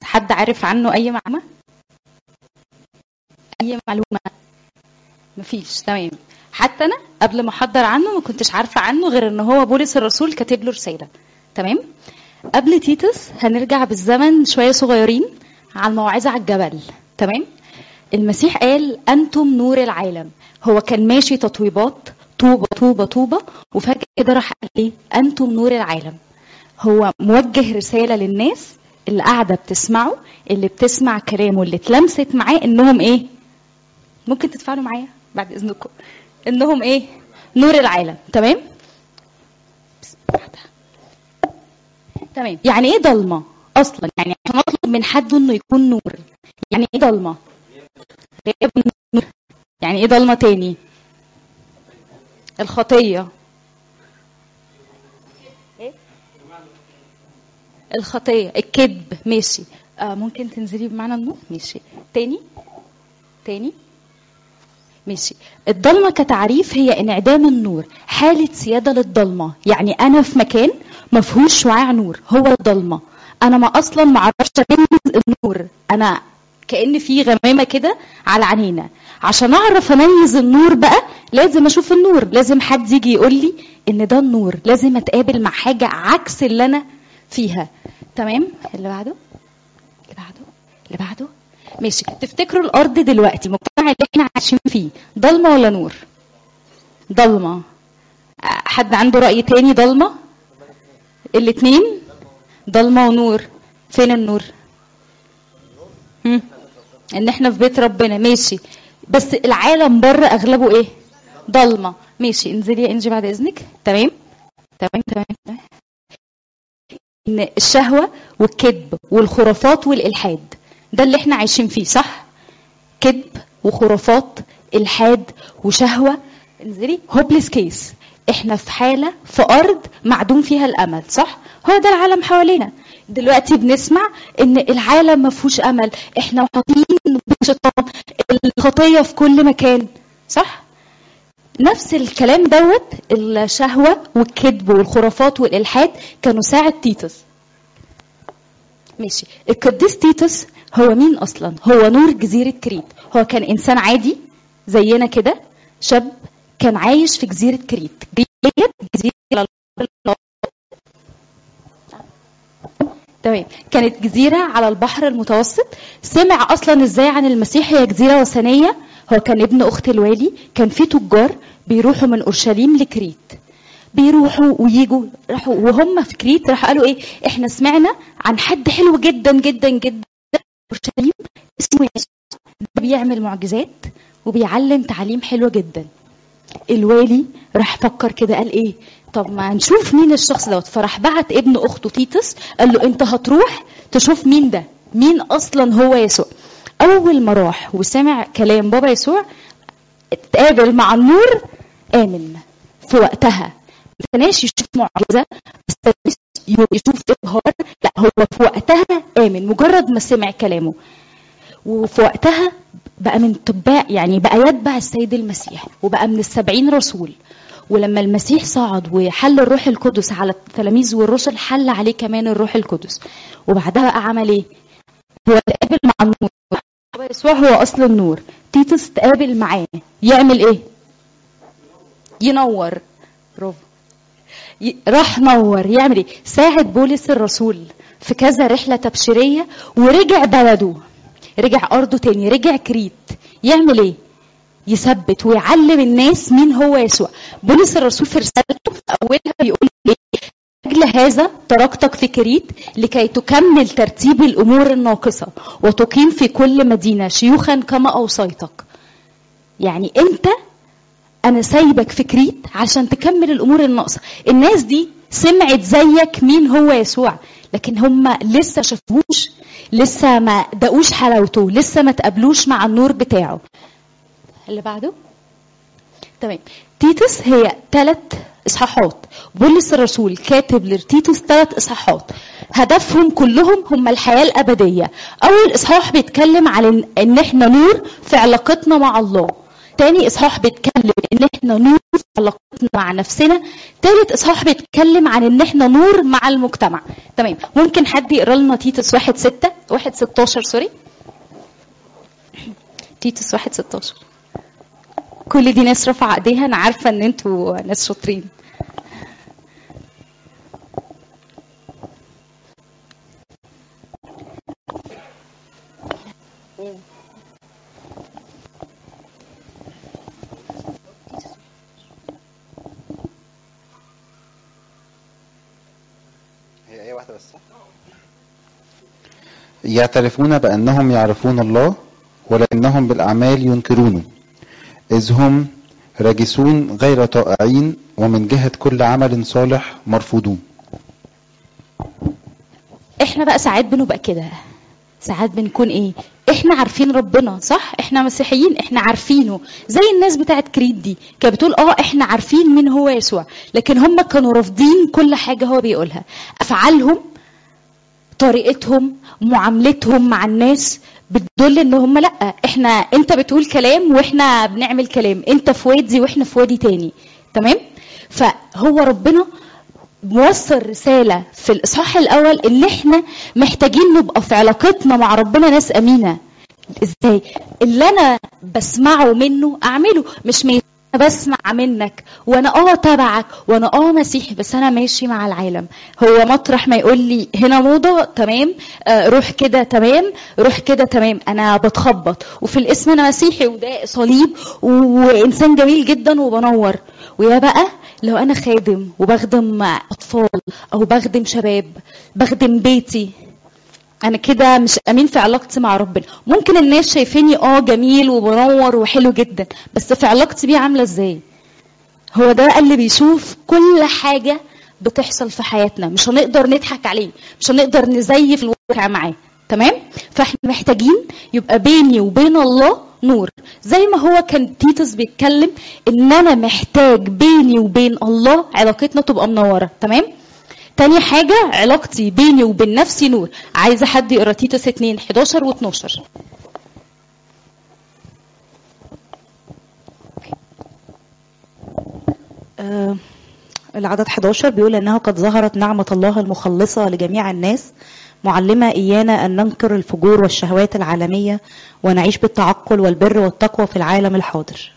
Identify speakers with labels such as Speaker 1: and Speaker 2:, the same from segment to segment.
Speaker 1: حد عارف عنه اي معلومه اي معلومه مفيش تمام حتى انا قبل ما احضر عنه ما كنتش عارفه عنه غير ان هو بولس الرسول كاتب له رساله تمام قبل تيتس هنرجع بالزمن شويه صغيرين على الموعظه على الجبل تمام المسيح قال انتم نور العالم هو كان ماشي تطويبات طوبه طوبه طوبه وفجاه كده راح قال ايه انتم نور العالم هو موجه رساله للناس اللي قاعده بتسمعه اللي بتسمع كلامه اللي اتلمست معاه انهم ايه ممكن تتفاعلوا معايا بعد اذنكم انهم ايه نور العالم تمام بس بعدها. تمام يعني ايه ضلمه اصلا يعني عشان اطلب من حد انه يكون نور يعني ايه ضلمه غياب النور يعني ايه ضلمه تاني الخطيه إيه؟ الخطيه الكذب ماشي آه ممكن تنزلي بمعنى النور ماشي تاني تاني ماشي الضلمة كتعريف هي انعدام النور حالة سيادة للضلمة يعني أنا في مكان ما فيهوش شعاع نور هو الضلمة أنا ما أصلا ما أعرفش أميز النور أنا كأن في غمامة كده على عينينا عشان أعرف أميز النور بقى لازم أشوف النور لازم حد يجي يقول لي إن ده النور لازم أتقابل مع حاجة عكس اللي أنا فيها تمام اللي بعده اللي بعده اللي بعده ماشي تفتكروا الارض دلوقتي المجتمع اللي احنا عايشين فيه ضلمه ولا نور ضلمه حد عنده راي تاني ضلمه الاثنين ضلمه ونور فين النور هم؟ ان احنا في بيت ربنا ماشي بس العالم بره اغلبه ايه ضلمه ماشي انزلي يا انجي بعد اذنك تمام تمام تمام تمام ان الشهوه والكذب والخرافات والالحاد ده اللي احنا عايشين فيه صح كذب وخرافات الحاد وشهوه انزلي هوبليس كيس احنا في حاله في ارض معدوم فيها الامل صح هو ده العالم حوالينا دلوقتي بنسمع ان العالم ما فيهوش امل احنا محاطين بالشيطان الخطيه في كل مكان صح نفس الكلام دوت الشهوه والكذب والخرافات والالحاد كانوا ساعه تيتس ماشي القديس تيتوس هو مين اصلا هو نور جزيره كريت هو كان انسان عادي زينا كده شاب كان عايش في جزيره كريت ديت جزيره على تمام كانت جزيرة على البحر المتوسط سمع أصلا إزاي عن المسيح هي جزيرة وثنية هو كان ابن أخت الوالي كان في تجار بيروحوا من أورشليم لكريت بيروحوا ويجوا راحوا وهم في كريت راحوا قالوا ايه احنا سمعنا عن حد حلو جدا جدا جدا اورشليم اسمه يسوع ده بيعمل معجزات وبيعلم تعليم حلوه جدا الوالي راح فكر كده قال ايه طب ما نشوف مين الشخص دوت فراح بعت ابن اخته تيتس قال له انت هتروح تشوف مين ده مين اصلا هو يسوع اول ما راح وسمع كلام بابا يسوع اتقابل مع النور امن في وقتها ما كانش يشوف معجزه بس يشوف ابهار لا هو في وقتها امن مجرد ما سمع كلامه وفي وقتها بقى من تباع يعني بقى يتبع السيد المسيح وبقى من السبعين رسول ولما المسيح صعد وحل الروح القدس على التلاميذ والرسل حل عليه كمان الروح القدس وبعدها بقى عمل ايه؟ هو تقابل مع النور يسوع هو اصل النور تيتوس تقابل معاه يعمل ايه؟ ينور برافو راح نور يعمل ايه؟ ساعد بولس الرسول في كذا رحله تبشيريه ورجع بلده رجع ارضه تاني رجع كريت يعمل ايه؟ يثبت ويعلم الناس مين هو يسوع بولس الرسول في رسالته في اولها بيقول ايه؟ أجل هذا تركتك في كريت لكي تكمل ترتيب الأمور الناقصة وتقيم في كل مدينة شيوخا كما أوصيتك يعني أنت أنا سايبك في كريت عشان تكمل الأمور الناقصة الناس دي سمعت زيك مين هو يسوع لكن هم لسه شافوش لسه ما دقوش حلاوته لسه ما تقابلوش مع النور بتاعه اللي بعده تمام تيتوس هي ثلاث اصحاحات بولس الرسول كاتب لتيتوس ثلاث اصحاحات هدفهم كلهم هم الحياه الابديه اول اصحاح بيتكلم عن ان احنا نور في علاقتنا مع الله تاني اصحاح بيتكلم ان احنا نور في علاقتنا مع نفسنا تالت اصحاح بيتكلم عن ان احنا نور مع المجتمع تمام ممكن حد يقرا لنا تيتس واحد ستة واحد ستاشر سوري تيتس واحد ستاشر كل دي ناس رفع ايديها انا عارفه ان انتوا ناس شاطرين
Speaker 2: هي ايه واحده بس صح يعترفون بانهم يعرفون الله ولكنهم بالاعمال ينكرونه اذ هم راجسون غير طائعين ومن جهه كل عمل صالح مرفوضون
Speaker 1: احنا بقى ساعات بنبقى كده ساعات بنكون ايه احنا عارفين ربنا صح احنا مسيحيين احنا عارفينه زي الناس بتاعت كريد دي كانت بتقول اه احنا عارفين مين هو يسوع لكن هم كانوا رافضين كل حاجه هو بيقولها افعالهم طريقتهم معاملتهم مع الناس بتدل ان هم لا احنا انت بتقول كلام واحنا بنعمل كلام انت في وادي واحنا في وادي تاني تمام فهو ربنا موصل رسالة في الإصحاح الأول إن إحنا محتاجين نبقى في علاقتنا مع ربنا ناس أمينة إزاي؟ اللي أنا بسمعه منه أعمله مش مي أنا بسمع منك وانا اه تبعك وانا اه مسيحي بس انا ماشي مع العالم هو مطرح ما يقول لي هنا موضه تمام آه روح كده تمام روح كده تمام انا بتخبط وفي الاسم انا مسيحي وده صليب وانسان جميل جدا وبنور ويا بقى لو انا خادم وبخدم اطفال او بخدم شباب بخدم بيتي انا كده مش امين في علاقتي مع ربنا ممكن الناس شايفيني اه جميل وبنور وحلو جدا بس في علاقتي بيه عامله ازاي هو ده اللي بيشوف كل حاجه بتحصل في حياتنا مش هنقدر نضحك عليه مش هنقدر نزيف الواقع معاه تمام فاحنا محتاجين يبقى بيني وبين الله نور زي ما هو كان تيتوس بيتكلم ان انا محتاج بيني وبين الله علاقتنا تبقى منوره تمام تاني حاجة علاقتي بيني وبين نفسي نور عايزة حد يقرا تيتوس 2 11 و12
Speaker 3: آه العدد 11 بيقول انه قد ظهرت نعمة الله المخلصة لجميع الناس معلمة إيانا أن ننكر الفجور والشهوات العالمية ونعيش بالتعقل والبر والتقوى في العالم الحاضر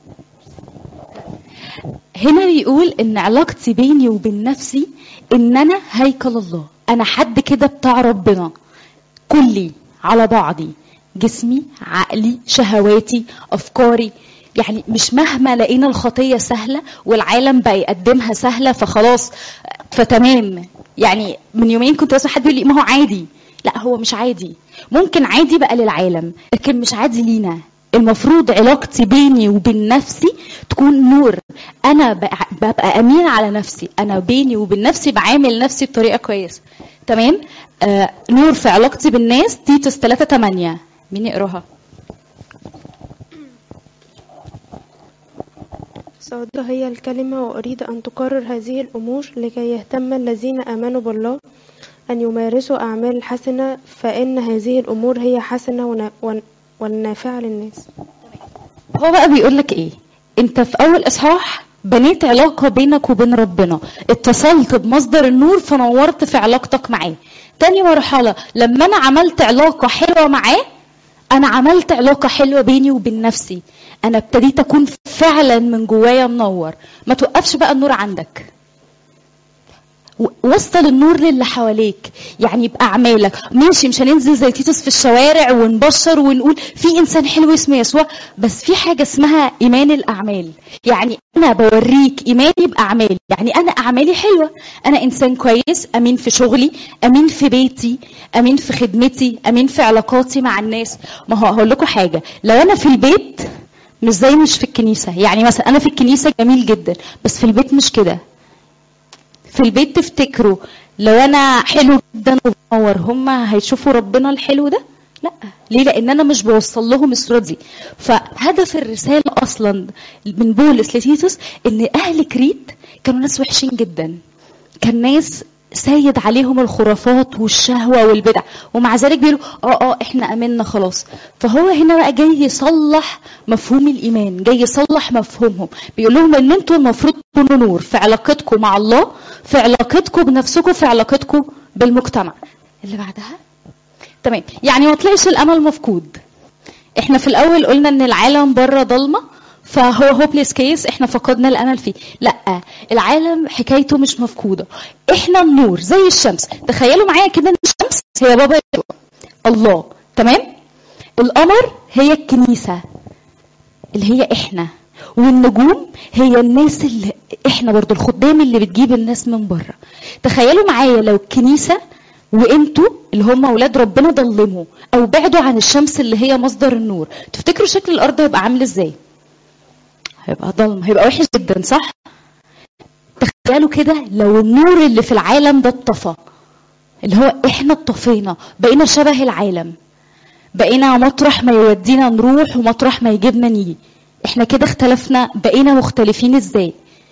Speaker 1: هنا بيقول ان علاقتي بيني وبين نفسي ان انا هيكل الله انا حد كده بتاع ربنا كلي على بعضي جسمي عقلي شهواتي افكاري يعني مش مهما لقينا الخطية سهلة والعالم بقى يقدمها سهلة فخلاص فتمام يعني من يومين كنت بسمع حد يقول لي ما هو عادي لا هو مش عادي ممكن عادي بقى للعالم لكن مش عادي لينا المفروض علاقتي بيني وبين نفسي تكون نور انا ببقى امين على نفسي انا بيني وبين نفسي بعامل نفسي بطريقه كويسه تمام آه نور في علاقتي بالناس تيتوس 3 8 مين يقراها
Speaker 4: صادقة هي الكلمة وأريد أن تكرر هذه الأمور لكي يهتم الذين آمنوا بالله أن يمارسوا أعمال حسنة فإن هذه الأمور هي حسنة والنافعة للناس
Speaker 1: هو بقى بيقول لك ايه انت في اول اصحاح بنيت علاقة بينك وبين ربنا اتصلت بمصدر النور فنورت في علاقتك معاه تاني مرحلة لما انا عملت علاقة حلوة معاه انا عملت علاقة حلوة بيني وبين نفسي انا ابتديت اكون فعلا من جوايا منور ما توقفش بقى النور عندك وصل النور للي حواليك يعني باعمالك ماشي مش هننزل زي تيتوس في الشوارع ونبشر ونقول في انسان حلو اسمه يسوع بس في حاجه اسمها ايمان الاعمال يعني انا بوريك ايماني باعمالي يعني انا اعمالي حلوه انا انسان كويس امين في شغلي امين في بيتي امين في خدمتي امين في علاقاتي مع الناس ما هو هقول لكم حاجه لو انا في البيت مش زي مش في الكنيسه يعني مثلا انا في الكنيسه جميل جدا بس في البيت مش كده في البيت تفتكروا لو انا حلو جدا وبنور هم هيشوفوا ربنا الحلو ده لا ليه لان انا مش بوصل لهم الصوره دي فهدف الرساله اصلا من بولس لتيتوس ان اهل كريت كانوا ناس وحشين جدا كان ناس سايد عليهم الخرافات والشهوة والبدع ومع ذلك بيقولوا اه اه احنا امنا خلاص فهو هنا بقى جاي يصلح مفهوم الايمان جاي يصلح مفهومهم بيقول لهم ان انتوا المفروض تكونوا نور في علاقتكم مع الله في علاقتكم بنفسكم في علاقتكم بالمجتمع اللي بعدها تمام يعني ما طلعش الامل مفقود احنا في الاول قلنا ان العالم بره ضلمه فهو هوبليس كيس احنا فقدنا الامل فيه لا العالم حكايته مش مفقوده احنا النور زي الشمس تخيلوا معايا كده ان الشمس هي بابا يسوع الله تمام القمر هي الكنيسه اللي هي احنا والنجوم هي الناس اللي احنا برضو الخدام اللي بتجيب الناس من بره تخيلوا معايا لو الكنيسه وانتوا اللي هم اولاد ربنا ضلموا او بعدوا عن الشمس اللي هي مصدر النور تفتكروا شكل الارض هيبقى عامل ازاي هيبقى ضلم هيبقى وحش جدا صح تخيلوا كده لو النور اللي في العالم ده اتطفى اللي هو احنا اتطفينا بقينا شبه العالم بقينا مطرح ما يودينا نروح ومطرح ما يجيبنا نيجي احنا كده اختلفنا بقينا مختلفين ازاي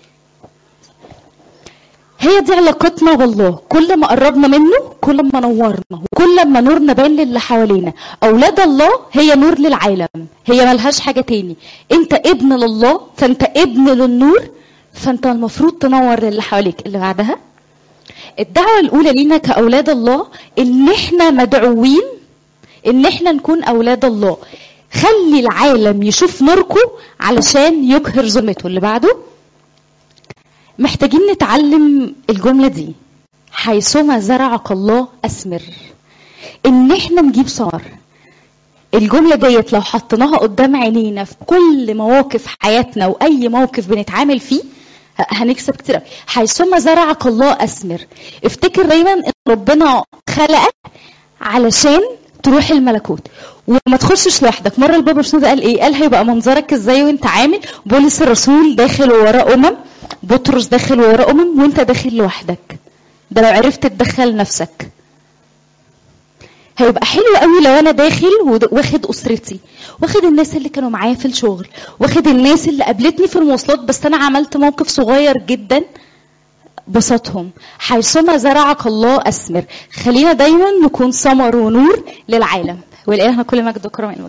Speaker 1: هي دي علاقتنا بالله كل ما قربنا منه كل ما نورنا وكل ما نورنا بان للي حوالينا اولاد الله هي نور للعالم هي ملهاش حاجه تاني انت ابن لله فانت ابن للنور فانت المفروض تنور للي حواليك اللي بعدها الدعوه الاولى لينا كاولاد الله ان احنا مدعوين ان احنا نكون اولاد الله خلي العالم يشوف نوركم علشان يقهر ظلمته اللي بعده محتاجين نتعلم الجملة دي حيثما زرعك الله أثمر إن إحنا نجيب ثمر الجملة ديت لو حطيناها قدام عينينا في كل مواقف حياتنا وأي موقف بنتعامل فيه هنكسب كتير حيثما زرعك الله أثمر افتكر دايما إن ربنا خلقك علشان تروح الملكوت وما تخشش لوحدك مره البابا شنودة قال ايه قال هيبقى منظرك ازاي وانت عامل بولس الرسول داخل وراء امم بطرس داخل وراء امم وانت داخل لوحدك ده لو عرفت تدخل نفسك هيبقى حلو قوي لو انا داخل واخد اسرتي واخد الناس اللي كانوا معايا في الشغل واخد الناس اللي قابلتني في المواصلات بس انا عملت موقف صغير جدا بسطهم حيثما زرعك الله أثمر خلينا دايما نكون ثمر ونور للعالم ولإلهنا كل مجد وكرم المجد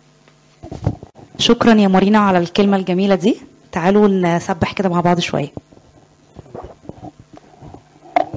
Speaker 3: شكرا يا مارينا على الكلمة الجميلة دي تعالوا نسبح كده مع بعض شوية